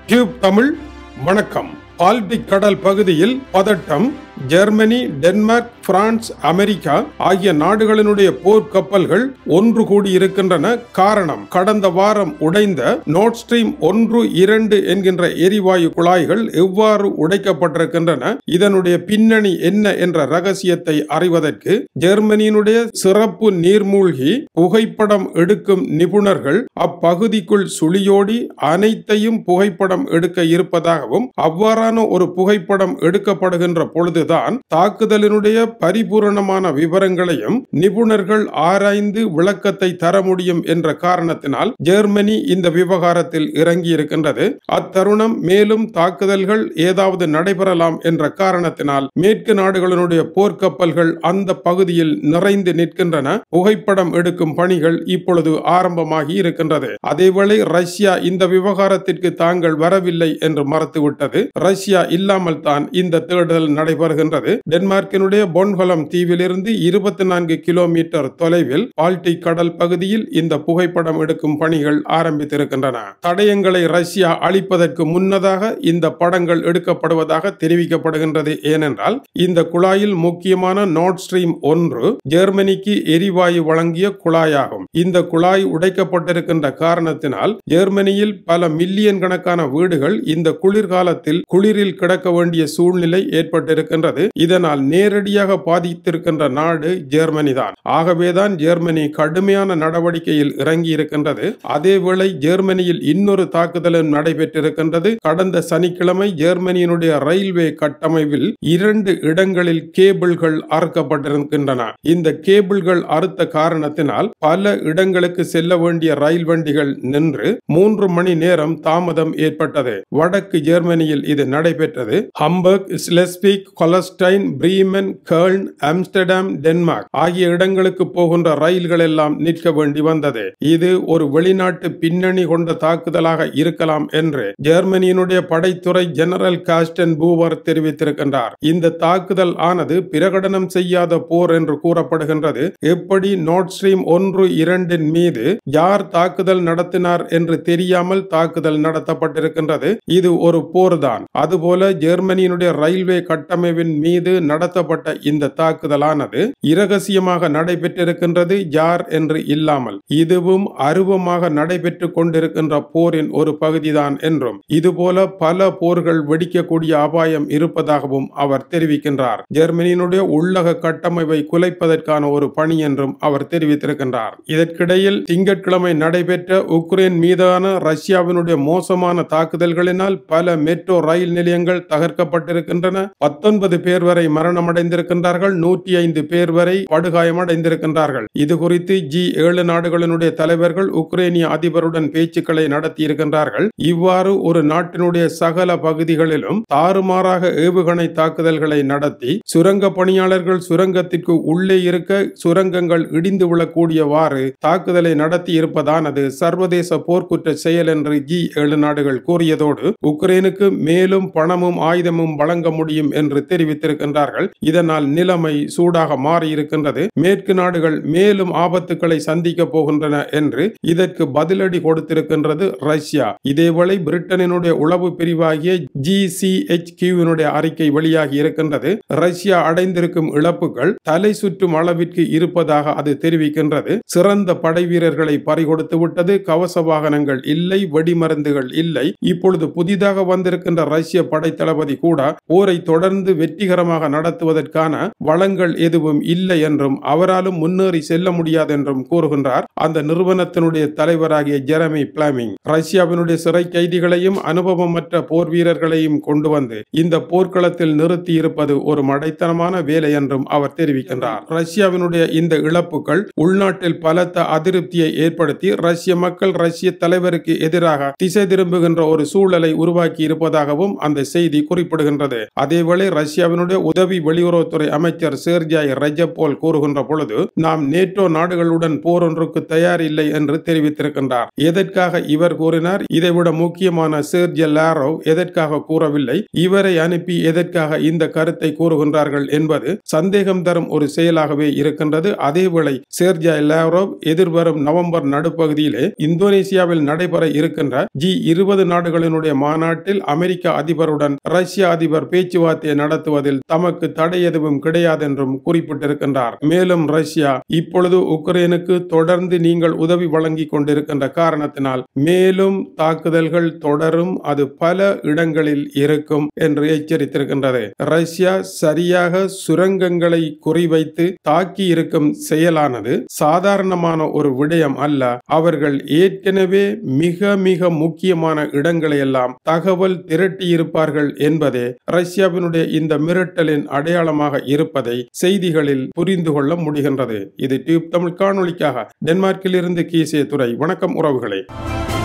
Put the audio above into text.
tube Tamil வணக்கம் Baltic கடல் பகுதியில் பதட்டம் ஜெர்மனி டென்மார்க் பிரான்ஸ் அமெரிக்கா ஆகிய நாடுகளினுடைய போர்க்கப்பல்கள் ஒன்று கூடி இருக்கின்றன காரணம் கடந்த வாரம் உடைந்த நோட் ஸ்ட்ரீம் ஒன்று இரண்டு என்கின்ற எரிவாயு குழாய்கள் எவ்வாறு உடைக்கப்பட்டிருக்கின்றன இதனுடைய பின்னணி என்ன என்ற ரகசியத்தை அறிவதற்கு ஜெர்மனியினுடைய சிறப்பு நீர்மூழ்கி புகைப்படம் எடுக்கும் நிபுணர்கள் அப்பகுதிக்குள் சுழியோடி அனைத்தையும் புகைப்படம் எடுக்க இருப்பதாகவும் அவ்வாறான ஒரு புகைப்படம் எடுக்கப்படுகின்ற பொழுதுதான் தாக்குதலினுடைய பரிபூரணமான விவரங்களையும் நிபுணர்கள் ஆராய்ந்து விளக்கத்தை தர முடியும் என்ற காரணத்தினால் ஜெர்மனி இந்த விவகாரத்தில் இறங்கி இருக்கின்றது அத்தருணம் மேலும் தாக்குதல்கள் ஏதாவது நடைபெறலாம் என்ற காரணத்தினால் மேற்கு நாடுகளினுடைய போர்க்கப்பல்கள் அந்த பகுதியில் நிறைந்து நிற்கின்றன புகைப்படம் எடுக்கும் பணிகள் இப்பொழுது ஆரம்பமாகி இருக்கின்றது அதேவேளை ரஷ்யா இந்த விவகாரத்திற்கு தாங்கள் வரவில்லை என்று மறுத்துவிட்டது ரஷ்யா இல்லாமல் தான் இந்த தேடுதல் நடைபெறுகின்றது டென்மார்க்கினுடைய பொன்ஹொலம் தீவிலிருந்து இருபத்தி நான்கு கிலோமீட்டர் தொலைவில் பால்டிக் கடல் பகுதியில் இந்த புகைப்படம் எடுக்கும் பணிகள் ஆரம்பித்திருக்கின்றன தடயங்களை ரஷ்யா அளிப்பதற்கு முன்னதாக இந்த படங்கள் எடுக்கப்படுவதாக தெரிவிக்கப்படுகின்றது ஏனென்றால் இந்த குழாயில் முக்கியமான நோட் ஸ்ட்ரீம் ஒன்று ஜெர்மனிக்கு எரிவாயு வழங்கிய குழாயாகும் இந்த குழாய் உடைக்கப்பட்டிருக்கின்ற காரணத்தினால் ஜெர்மனியில் பல மில்லியன் கணக்கான வீடுகள் இந்த குளிர்காலத்தில் குளிரில் கிடக்க வேண்டிய சூழ்நிலை ஏற்பட்டிருக்கின்றது இதனால் நேரடியாக பாதித்திருக்கின்ற நாடு ஜெர்மனி தான் ஆகவேதான் ஜெர்மனி கடுமையான நடவடிக்கையில் இறங்கி இருக்கின்றது அதேவேளை ஜெர்மனியில் இன்னொரு தாக்குதலும் நடைபெற்றிருக்கின்றது கடந்த சனிக்கிழமை ஜெர்மனியினுடைய ரயில்வே கட்டமைப்பில் இரண்டு இடங்களில் கேபிள்கள் அறுக்கப்பட்டிருக்கின்றன இந்த கேபிள்கள் அறுத்த காரணத்தினால் பல இடங்களுக்கு செல்ல வேண்டிய ரயில் வண்டிகள் நின்று மூன்று மணி நேரம் தாமதம் ஏற்பட்டது வடக்கு ஜெர்மனியில் இது நடைபெற்றது ஹம்பர்க் ஸ்லெஸ்பிக் கொலஸ்டைன் பிரீமன் கேர்ன் ஆம்ஸ்டர்டாம் டென்மார்க் ஆகிய இடங்களுக்கு போகின்ற ரயில்கள் எல்லாம் நிற்க வேண்டி வந்தது இது ஒரு வெளிநாட்டு பின்னணி கொண்ட தாக்குதலாக இருக்கலாம் என்று ஜெர்மனியினுடைய படைத்துறை ஜெனரல் காஸ்டன் பூவர் தெரிவித்திருக்கின்றார் இந்த தாக்குதல் ஆனது பிரகடனம் செய்யாத போர் என்று கூறப்படுகின்றது எப்படி நோட் ஸ்ட்ரீம் ஒன்று இரண்டின் மீது யார் தாக்குதல் நடத்தினார் என்று தெரியாமல் தாக்குதல் நடத்தப்பட்டிருக்கின்றது இது ஒரு போர்தான் அதுபோல ஜெர்மனியினுடைய ரயில்வே கட்டமைப்பின் மீது நடத்தப்பட்ட இந்த தாக்குதலானது இரகசியமாக நடைபெற்றிருக்கின்றது யார் என்று இல்லாமல் இதுவும் அருவமாக நடைபெற்று கொண்டிருக்கின்ற போரின் ஒரு பகுதிதான் என்றும் இதுபோல பல போர்கள் வெடிக்கக்கூடிய அபாயம் இருப்பதாகவும் அவர் தெரிவிக்கின்றார் ஜெர்மனியினுடைய உள்ளக கட்டமைப்பை குலைப்பதற்கான ஒரு பணி என்றும் அவர் தெரிவித்திருக்கின்றார் இதற்கிடையில் திங்கட்கிழமை நடைபெற்ற உக்ரைன் மீதான ரஷ்யாவினுடைய மோசமான தாக்குதல்களினால் பல மெட்ரோ ரயில் நிலையங்கள் தகர்க்கப்பட்டிருக்கின்றன பத்தொன்பது பேர் வரை மரணமடைந்திருக்கின்றார்கள் நூற்றி ஐந்து பேர் வரை படுகாயமடைந்திருக்கின்றார்கள் இது குறித்து ஜி ஏழு நாடுகளினுடைய தலைவர்கள் உக்ரைனிய அதிபருடன் பேச்சுக்களை நடத்தி இருக்கின்றார்கள் இவ்வாறு ஒரு நாட்டினுடைய சகல பகுதிகளிலும் தாறுமாறாக ஏவுகணை தாக்குதல்களை நடத்தி சுரங்க பணியாளர்கள் சுரங்கத்திற்கு உள்ளே இருக்க சுரங்கங்கள் இடிந்து விழக்கூடியவாறு தாக்குதலை நடத்தி இருப்பதானது சர்வதேச போர்க்குற்ற செயல் என்று ஜி ஏழு நாடுகள் கூறியதோடு உக்ரைனுக்கு மேலும் பணமும் ஆயுதமும் வழங்க முடியும் என்று தெரிவித்திருக்கின்றார்கள் இதனால் நிலைமை சூடாக மாறி இருக்கின்றது மேற்கு நாடுகள் மேலும் ஆபத்துக்களை சந்திக்க போகின்றன என்று இதற்கு பதிலடி கொடுத்திருக்கின்றது ரஷ்யா இதேவேளை பிரிட்டனினுடைய உளவு பிரிவாகிய ஜி சி எச் கியூவினுடைய அறிக்கை வெளியாகி இருக்கின்றது ரஷ்யா அடைந்திருக்கும் இழப்புகள் தலை சுற்றும் அளவிற்கு இருப்பதாக அது தெரிவிக்கின்றது சிறந்த படை வீரர்களை பறிகொடுத்து விட்டது கவச வாகனங்கள் இல்லை வெடிமருந்துகள் இல்லை இப்பொழுது புதிதாக வந்திருக்கின்ற ரஷ்ய படை தளபதி கூட போரை தொடர்ந்து வெற்றிகரமாக நடத்துவதற்கான வளங்கள் எதுவும் இல்லை என்றும் அவராலும் முன்னேறி செல்ல முடியாது என்றும் கூறுகின்றார் அந்த நிறுவனத்தினுடைய தலைவராகிய ஜெரமி பிளாமிங் ரஷ்யாவினுடைய சிறை கைதிகளையும் அனுபவமற்ற போர் வீரர்களையும் கொண்டு வந்து இந்த போர்க்களத்தில் நிறுத்தி இருப்பது ஒரு மடைத்தனமான வேலை என்றும் அவர் தெரிவிக்கின்றார் ரஷ்யாவினுடைய இந்த இழப்புகள் உள்நாட்டில் பலத்த அதிருப்தியை ஏற்படுத்தி ரஷ்ய மக்கள் ரஷ்ய தலைவருக்கு எதிராக திசை திரும்புகின்ற ஒரு சூழலை உருவாக்கி இருப்பதாகவும் அந்த செய்தி குறிப்பிடுகின்றது அதேவேளை ரஷ்ய ரஷ்யாவினுடைய உதவி வெளியுறவுத்துறை அமைச்சர் சேர்ஜாய் ரஜப்போல் கூறுகின்ற பொழுது நாம் நேட்டோ நாடுகளுடன் போர் ஒன்றுக்கு தயார் இல்லை என்று தெரிவித்திருக்கின்றார் எதற்காக இவர் கூறினார் இதைவிட முக்கியமான சேர்ஜ லாரோவ் எதற்காக கூறவில்லை இவரை அனுப்பி எதற்காக இந்த கருத்தை கூறுகின்றார்கள் என்பது சந்தேகம் தரும் ஒரு செயலாகவே இருக்கின்றது அதேவேளை சேர்ஜா லாரோவ் எதிர்வரும் நவம்பர் நடுப்பகுதியிலே இந்தோனேசியாவில் நடைபெற இருக்கின்ற ஜி இருபது நாடுகளினுடைய மாநாட்டில் அமெரிக்க அதிபருடன் ரஷ்ய அதிபர் பேச்சுவார்த்தையை நடத்துவதில் தமக்கு தடை எதுவும் கிடையாது என்றும் குறிப்பிட்டிருக்கின்றார் மேலும் ரஷ்யா இப்பொழுது உக்ரைனுக்கு தொடர்ந்து நீங்கள் உதவி வழங்கி கொண்டிருக்கின்ற காரணத்தினால் மேலும் தாக்குதல்கள் தொடரும் அது பல இடங்களில் இருக்கும் என்று எச்சரித்திருக்கின்றது ரஷ்யா சரியாக சுரங்கங்களை குறிவைத்து தாக்கி இருக்கும் செயலானது சாதாரணமான ஒரு விடயம் அல்ல அவர்கள் ஏற்கனவே மிக மிக முக்கியமான இடங்களை எல்லாம் தகவல் திரட்டியிருப்பார்கள் என்பதே ரஷ்யாவினுடைய இந்த மிரட்டலின் அடையாளமாக இருப்பதை செய்திகளில் புரிந்து கொள்ள முடிகின்றது இது டியூப் தமிழ் காணொளிக்காக டென்மார்க்கில் இருந்து கீசிய துறை வணக்கம் உறவுகளே